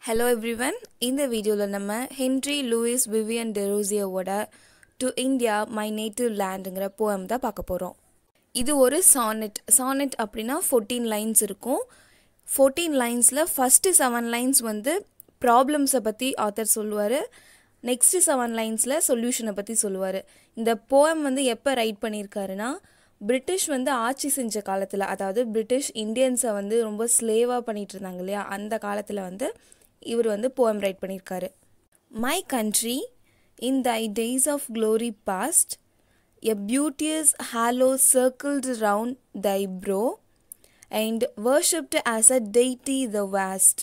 hello everyone இந்த வீடியோவில் நம்ம ஹென்ரி லூயிஸ் விவியன் டெரோசியோவோட டு இந்தியா மை நேட்டிவ் லேண்டுங்கிற போயம் தான் பார்க்க போகிறோம் இது ஒரு சானட் சானட் அப்படின்னா ஃபோர்டீன் லைன்ஸ் இருக்கும் ஃபோர்டீன் லைன்ஸில் ஃபஸ்ட்டு செவன் லைன்ஸ் வந்து ப்ராப்ளம்ஸை பற்றி ஆத்தர் சொல்லுவார் நெக்ஸ்ட்டு செவன் லைன்ஸில் சொல்யூஷனை பற்றி சொல்லுவார் இந்த போயம் வந்து எப்போ ரைட் பண்ணியிருக்காருன்னா பிரிட்டிஷ் வந்து ஆட்சி செஞ்ச காலத்தில் அதாவது பிரிட்டிஷ் இந்தியன்ஸை வந்து ரொம்ப ஸ்லேவாக பண்ணிட்டு இருந்தாங்க இல்லையா அந்த காலத்தில் வந்து இவர் வந்து போயம் ரைட் பண்ணியிருக்காரு my country in thy days of glory past a beauteous halo circled round thy brow and worshipped as a deity the vast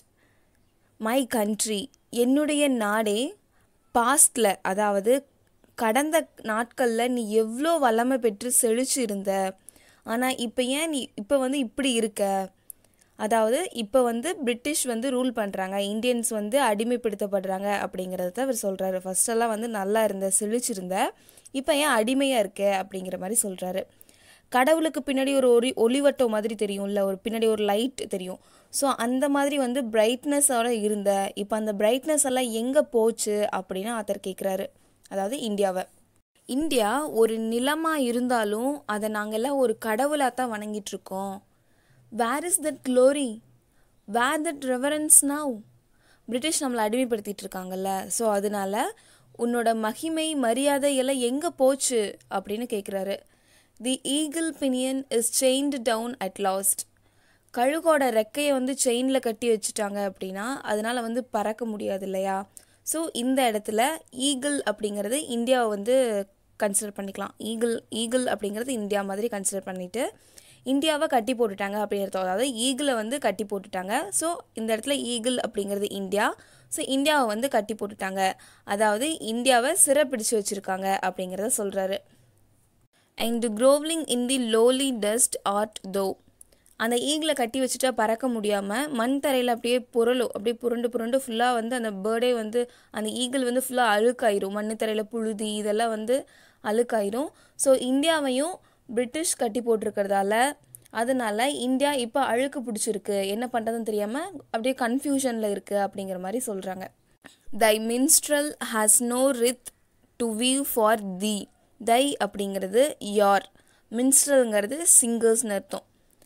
my country என்னுடைய நாடே பாஸ்டில் அதாவது கடந்த நாட்களில் நீ எவ்வளோ வல்லமை பெற்று செழிச்சு இருந்த ஆனால் இப்போ ஏன் நீ இப்போ வந்து இப்படி இருக்க அதாவது இப்போ வந்து பிரிட்டிஷ் வந்து ரூல் பண்ணுறாங்க இந்தியன்ஸ் வந்து அடிமைப்படுத்தப்படுறாங்க அப்படிங்கிறத தான் அவர் சொல்கிறாரு ஃபஸ்ட்டெல்லாம் வந்து நல்லா இருந்த செழிச்சிருந்த இப்போ ஏன் அடிமையாக இருக்க அப்படிங்கிற மாதிரி சொல்கிறாரு கடவுளுக்கு பின்னாடி ஒரு ஒளி ஒளிவட்டம் மாதிரி தெரியும்ல ஒரு பின்னாடி ஒரு லைட் தெரியும் ஸோ அந்த மாதிரி வந்து பிரைட்னஸோட இருந்த இப்போ அந்த பிரைட்னஸ் எல்லாம் எங்கே போச்சு அப்படின்னு ஆத்தர் கேட்குறாரு அதாவது இந்தியாவை இந்தியா ஒரு நிலமாக இருந்தாலும் அதை நாங்கள்லாம் ஒரு கடவுளாக தான் வணங்கிட்டு இருக்கோம் where is that glory where that reverence now British நம்மளை அடிமைப்படுத்திட்டு இருக்காங்கல்ல ஸோ அதனால உன்னோட மகிமை மரியாதை எல்லாம் எங்கே போச்சு அப்படின்னு கேட்குறாரு the eagle pinion is chained down at last கழுகோட ரெக்கையை வந்து செயினில் கட்டி வச்சுட்டாங்க அப்படின்னா அதனால வந்து பறக்க முடியாது இல்லையா ஸோ இந்த இடத்துல ஈகிள் அப்படிங்கிறது இந்தியாவை வந்து கன்சிடர் பண்ணிக்கலாம் ஈகிள் ஈகிள் அப்படிங்கிறது இந்தியா மாதிரி கன்சிடர் பண்ணிவிட்டு இந்தியாவை கட்டி போட்டுட்டாங்க அப்படிங்கிறது அதாவது ஈகிளை வந்து கட்டி போட்டுட்டாங்க ஸோ இந்த இடத்துல ஈகிள் அப்படிங்கிறது இந்தியா ஸோ இந்தியாவை வந்து கட்டி போட்டுட்டாங்க அதாவது இந்தியாவை சிறப்பிடிச்சு வச்சுருக்காங்க அப்படிங்கிறத சொல்கிறாரு and grovelling in the lowly dust art though அந்த ஈகிளை கட்டி வச்சுட்டா பறக்க முடியாமல் மண் தரையில் அப்படியே புரளும் அப்படியே புரண்டு புரண்டு ஃபுல்லாக வந்து அந்த பேர்டே வந்து அந்த ஈகிள் வந்து ஃபுல்லாக அழுக்காயிரும் மண் தரையில் புழுதி இதெல்லாம் வந்து அழுக்காயிரும் ஸோ இந்தியாவையும் பிரிட்டிஷ் கட்டி போட்டிருக்கிறதால அதனால இந்தியா இப்போ அழுக்கு பிடிச்சிருக்கு என்ன பண்ணுறதுன்னு தெரியாமல் அப்படியே கன்ஃபியூஷனில் இருக்குது அப்படிங்கிற மாதிரி சொல்கிறாங்க thy minstrel has no wreath to weave for the thy அப்படிங்கிறது யார் மின்ஸ்ட்ரல்ங்கிறது சிங்கர்ஸ்னு அர்த்தம்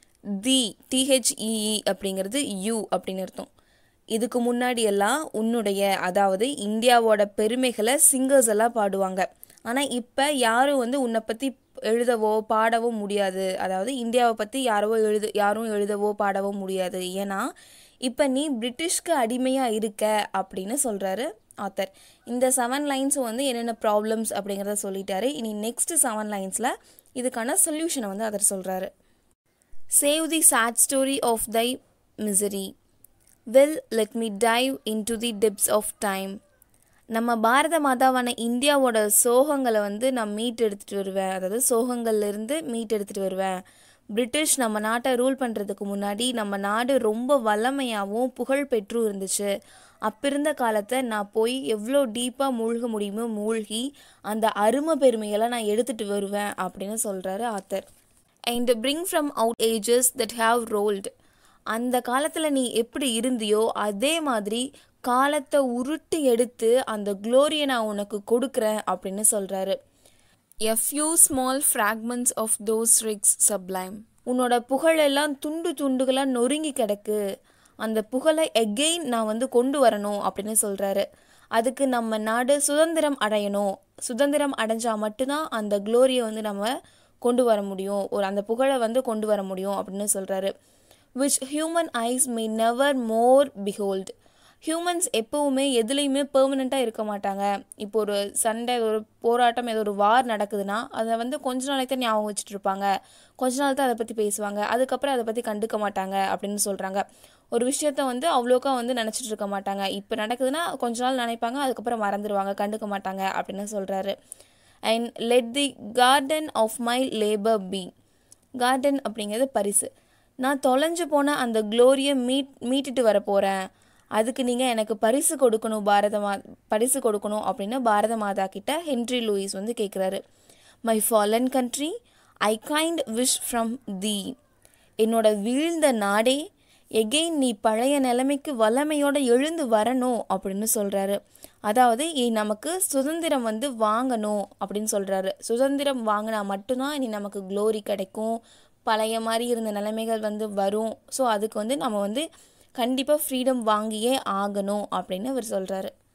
தி டிஹெச்இஇ அப்படிங்கிறது யூ அப்படின்னு அர்த்தம் இதுக்கு முன்னாடி எல்லாம் உன்னுடைய அதாவது இந்தியாவோட பெருமைகளை சிங்கர்ஸ் எல்லாம் பாடுவாங்க ஆனால் இப்போ யாரும் வந்து உன்னை பற்றி எழுதவோ பாடவோ முடியாது அதாவது இந்தியாவை பற்றி யாரோ எழுது யாரும் எழுதவோ பாடவோ முடியாது ஏன்னா இப்போ நீ பிரிட்டிஷ்க்கு அடிமையாக இருக்க அப்படின்னு சொல்கிறாரு ஆத்தர் இந்த செவன் லைன்ஸும் வந்து என்னென்ன ப்ராப்ளம்ஸ் அப்படிங்கிறத சொல்லிட்டாரு இனி நெக்ஸ்ட் செவன் லைன்ஸில் இதுக்கான சொல்யூஷனை வந்து அவர் சொல்கிறாரு save the sad story of thy misery will let me dive into the depths of time நம்ம பாரத மாதாவான இந்தியாவோட சோகங்களை வந்து நான் மீட் எடுத்துகிட்டு வருவேன் அதாவது சோகங்கள்லேருந்து மீட் எடுத்துகிட்டு வருவேன் பிரிட்டிஷ் நம்ம நாட்டை ரூல் பண்ணுறதுக்கு முன்னாடி நம்ம நாடு ரொம்ப வல்லமையாகவும் புகழ் பெற்றும் இருந்துச்சு அப்போ இருந்த காலத்தை நான் போய் எவ்வளோ டீப்பாக மூழ்க முடியுமோ மூழ்கி அந்த அருமை பெருமையெல்லாம் நான் எடுத்துகிட்டு வருவேன் அப்படின்னு சொல்கிறாரு author and bring from out ages that have rolled அந்த காலத்தில் நீ எப்படி இருந்தியோ அதே மாதிரி காலத்தை உருட்டு எடுத்து அந்த க்ளோரியை நான் உனக்கு கொடுக்குறேன் அப்படின்னு சொல்கிறாரு a few small fragments of those wrecks sublime உன்னோட புகழெல்லாம் துண்டு துண்டுகளாக நொறுங்கி கிடக்கு அந்த புகழை எகெயின் நான் வந்து கொண்டு வரணும் அப்படின்னு சொல்கிறாரு அதுக்கு நம்ம நாடு சுதந்திரம் அடையணும் சுதந்திரம் அடைஞ்சால் மட்டும்தான் அந்த க்ளோரியை வந்து நம்ம கொண்டு வர முடியும் ஒரு அந்த புகழை வந்து கொண்டு வர முடியும் அப்படின்னு சொல்கிறாரு which human eyes may never more behold humans எப்போவுமே எதுலேயுமே பெர்மனெண்ட்டாக இருக்க மாட்டாங்க இப்போ ஒரு சண்டை ஒரு போராட்டம் ஏதோ ஒரு வார் நடக்குதுன்னா அதை வந்து கொஞ்ச நாளைக்கு தான் ஞாபகம் வச்சுட்டு இருப்பாங்க கொஞ்ச நாள் தான் அதை பற்றி பேசுவாங்க அதுக்கப்புறம் அதை பற்றி கண்டுக்க மாட்டாங்க அப்படின்னு சொல்கிறாங்க ஒரு விஷயத்த வந்து அவ்வளோக்கா வந்து நினச்சிட்டு இருக்க மாட்டாங்க இப்போ நடக்குதுன்னா கொஞ்ச நாள் நினைப்பாங்க அதுக்கப்புறம் மறந்துடுவாங்க கண்டுக்க மாட்டாங்க அப்படின்னு சொல்கிறாரு and let the guerdon of my labour be guerdon அப்படிங்கிறது பரிசு நான் தொலைஞ்சு போன அந்த க்ளோரியை மீட் மீட்டுட்டு வர போகிறேன் அதுக்கு நீங்கள் எனக்கு பரிசு கொடுக்கணும் பாரத மா பரிசு கொடுக்கணும் அப்படின்னு பாரத மாதா கிட்ட ஹென்ரி லூயிஸ் வந்து கேட்குறாரு my fallen country I kind wish from the என்னோட வீழ்ந்த நாடே எகெயின் நீ பழைய நிலைமைக்கு வல்லமையோட எழுந்து வரணும் அப்படின்னு சொல்கிறாரு அதாவது இ நமக்கு சுதந்திரம் வந்து வாங்கணும் அப்படின்னு சொல்கிறாரு சுதந்திரம் வாங்கினா மட்டும்தான் இனி நமக்கு க்ளோரி கிடைக்கும் பழைய மாதிரி இருந்த நிலைமைகள் வந்து வரும் ஸோ அதுக்கு வந்து நம்ம வந்து கண்டிப்பாக ஃப்ரீடம் வாங்கியே ஆகணும் அப்படின்னு அவர் சொல்கிறாரு